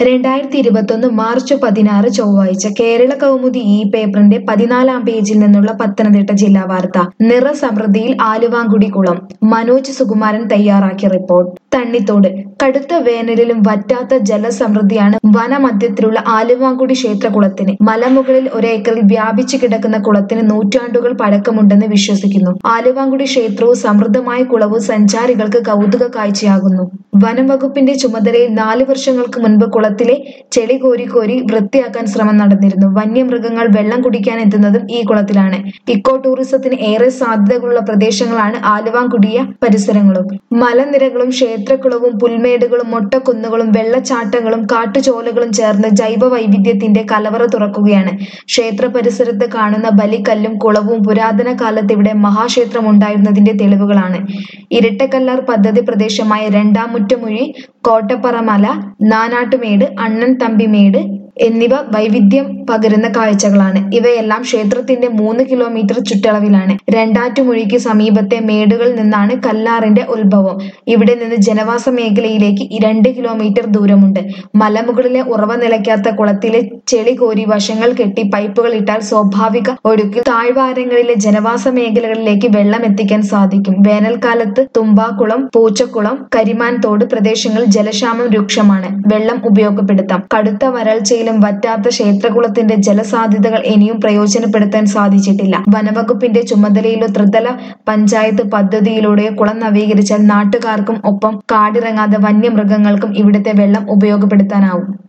രണ്ടായിരത്തി ഇരുപത്തൊന്ന് മാർച്ച് പതിനാറ് ചൊവ്വാഴ്ച കേരള കൗമുദി ഈ പേപ്പറിന്റെ പതിനാലാം പേജിൽ നിന്നുള്ള പത്തനംതിട്ട ജില്ലാ വാർത്ത നിറസമൃദ്ധിയിൽ ആലുവാങ്കുടി കുളം മനോജ് സുകുമാരൻ തയ്യാറാക്കിയ റിപ്പോർട്ട് തണ്ണിത്തോട് കടുത്ത വേനലിലും വറ്റാത്ത ജലസമൃദ്ധിയാണ് വനമധ്യത്തിലുള്ള ആലുവാങ്കുടി ക്ഷേത്രകുളത്തിന് മലമുകളിൽ ഒരേക്കറിൽ വ്യാപിച്ചു കിടക്കുന്ന കുളത്തിന് നൂറ്റാണ്ടുകൾ പഴക്കമുണ്ടെന്ന് വിശ്വസിക്കുന്നു ആലുവാങ്കുടി ക്ഷേത്രവും സമൃദ്ധമായ കുളവും സഞ്ചാരികൾക്ക് കൗതുക കാഴ്ചയാകുന്നു വനം വകുപ്പിന്റെ ചുമതലയിൽ നാല് വർഷങ്ങൾക്ക് മുൻപ് കുളത്തിലെ ചെളി കോരി കോരി വൃത്തിയാക്കാൻ ശ്രമം നടന്നിരുന്നു വന്യമൃഗങ്ങൾ വെള്ളം കുടിക്കാൻ എത്തുന്നതും ഈ കുളത്തിലാണ് ഇക്കോ ടൂറിസത്തിന് ഏറെ സാധ്യതകളുള്ള പ്രദേശങ്ങളാണ് ആലുവാങ്കുടിയ പരിസരങ്ങളും മലനിരകളും ക്ഷേത്രക്കുളവും പുൽമേടുകളും മൊട്ടക്കുന്നുകളും വെള്ളച്ചാട്ടങ്ങളും കാട്ടുചോലകളും ചേർന്ന് ജൈവ വൈവിധ്യത്തിന്റെ കലവറ തുറക്കുകയാണ് ക്ഷേത്ര പരിസരത്ത് കാണുന്ന ബലിക്കല്ലും കുളവും പുരാതന കാലത്ത് ഇവിടെ മഹാക്ഷേത്രം ഉണ്ടായിരുന്നതിന്റെ തെളിവുകളാണ് ഇരട്ടക്കല്ലാർ പദ്ധതി പ്രദേശമായ രണ്ടാമുറ്റമൊഴി കോട്ടപ്പറമല നാനാട്ടുമേട് അണ്ണൻ തമ്പിമേട് എന്നിവ വൈവിധ്യം പകരുന്ന കാഴ്ചകളാണ് ഇവയെല്ലാം ക്ഷേത്രത്തിന്റെ മൂന്ന് കിലോമീറ്റർ ചുറ്റളവിലാണ് രണ്ടാറ്റുമൊഴിക്ക് സമീപത്തെ മേടുകളിൽ നിന്നാണ് കല്ലാറിന്റെ ഉത്ഭവം ഇവിടെ നിന്ന് ജനവാസ മേഖലയിലേക്ക് രണ്ട് കിലോമീറ്റർ ദൂരമുണ്ട് മലമുകളിലെ ഉറവ നിലയ്ക്കാത്ത കുളത്തിലെ ചെളി കോരി വശങ്ങൾ കെട്ടി പൈപ്പുകൾ ഇട്ടാൽ സ്വാഭാവിക ഒഴുക്കിൽ താഴ്വാരങ്ങളിലെ ജനവാസ മേഖലകളിലേക്ക് വെള്ളം എത്തിക്കാൻ സാധിക്കും വേനൽക്കാലത്ത് തുമ്പാക്കുളം പൂച്ചക്കുളം കരിമാൻ തോട് പ്രദേശങ്ങളിൽ ജലക്ഷാമം രൂക്ഷമാണ് വെള്ളം ഉപയോഗപ്പെടുത്താം കടുത്ത വരൾച്ചയിലും വറ്റാത്ത ക്ഷേത്രകുളത്തിന്റെ ജലസാധ്യതകൾ ഇനിയും പ്രയോജനപ്പെടുത്താൻ സാധിച്ചിട്ടില്ല വനവകുപ്പിന്റെ ചുമതലയിലോ ത്രിതല പഞ്ചായത്ത് പദ്ധതിയിലൂടെയോ കുളം നവീകരിച്ചാൽ നാട്ടുകാർക്കും ഒപ്പം കാടിറങ്ങാതെ വന്യമൃഗങ്ങൾക്കും ഇവിടുത്തെ വെള്ളം ഉപയോഗപ്പെടുത്താനാവും